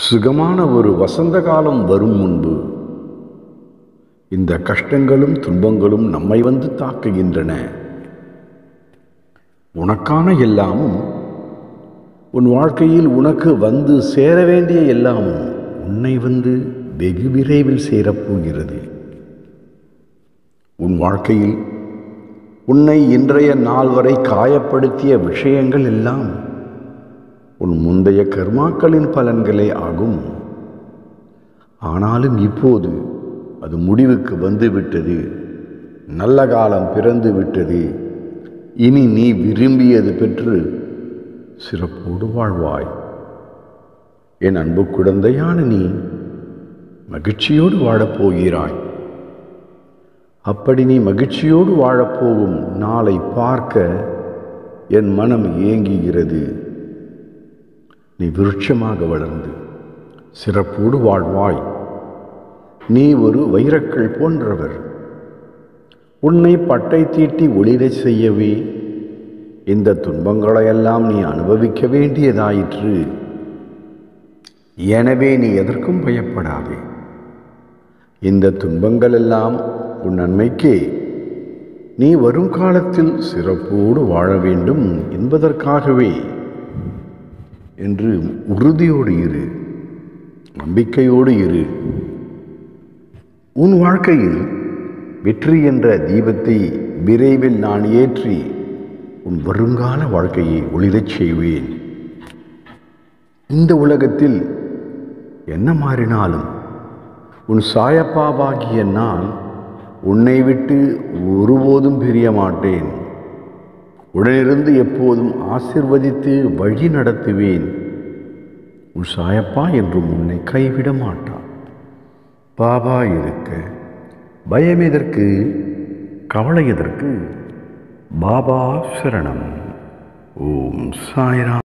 சுகமான ஒரு வசந்த காலம் வரும் முன்பு இந்த கஷ்டங்களும் துன்பங்களும் நம்மை வந்து தாக்குகின்றன உனக்கான எல்லாமும் உன் வாழ்க்கையில் உனக்கு வந்து சேர வேண்டிய எல்லாமும் உன்னை வந்து வெகு விரைவில் சேரப்போகிறது உன் வாழ்க்கையில் உன்னை இன்றைய நாள் வரை காயப்படுத்திய விஷயங்கள் எல்லாம் உன் முந்தைய கர்மாக்களின் பலன்களே ஆகும் ஆனாலும் இப்போது அது முடிவுக்கு வந்துவிட்டது நல்ல காலம் பிறந்து விட்டது இனி நீ விரும்பியது பெற்று சிறப்போடு வாழ்வாய் என் அன்பு குழந்தையான நீ மகிழ்ச்சியோடு வாழப்போகிறாய் அப்படி நீ மகிழ்ச்சியோடு வாழப்போகும் நாளை பார்க்க என் மனம் ஏங்குகிறது நீ விருட்சமாக வளர்ந்து சிறப்போடு வாழ்வாய் நீ ஒரு வைரக்கள் போன்றவர் உன்னை பட்டை தீட்டி ஒளிரச் செய்யவே இந்த துன்பங்களையெல்லாம் நீ அனுபவிக்க வேண்டியதாயிற்று எனவே நீ எதற்கும் பயப்படாதே இந்த துன்பங்கள் எல்லாம் உன் நன்மைக்கே நீ வரும் காலத்தில் சிறப்போடு வாழ வேண்டும் என்பதற்காகவே என்று உறுதியோடு இரு நம்பிக்கையோடு இரு உன் வாழ்க்கையில் வெற்றி என்ற தீபத்தை விரைவில் நான் ஏற்றி உன் வருங்கால வாழ்க்கையை ஒளிரச் செய்வேன் இந்த உலகத்தில் என்ன மாறினாலும் உன் சாயப்பாவாகிய நான் உன்னை விட்டு ஒருபோதும் பிரிய மாட்டேன் உடனிருந்து எப்போதும் ஆசிர்வதித்து வழி நடத்துவேன் உன் சாயப்பா என்றும் உன்னை கைவிட மாட்டான் பாபா இருக்க பயம் எதற்கு கவலை எதற்கு பாபா சரணம் ஓம் சாய்ராம்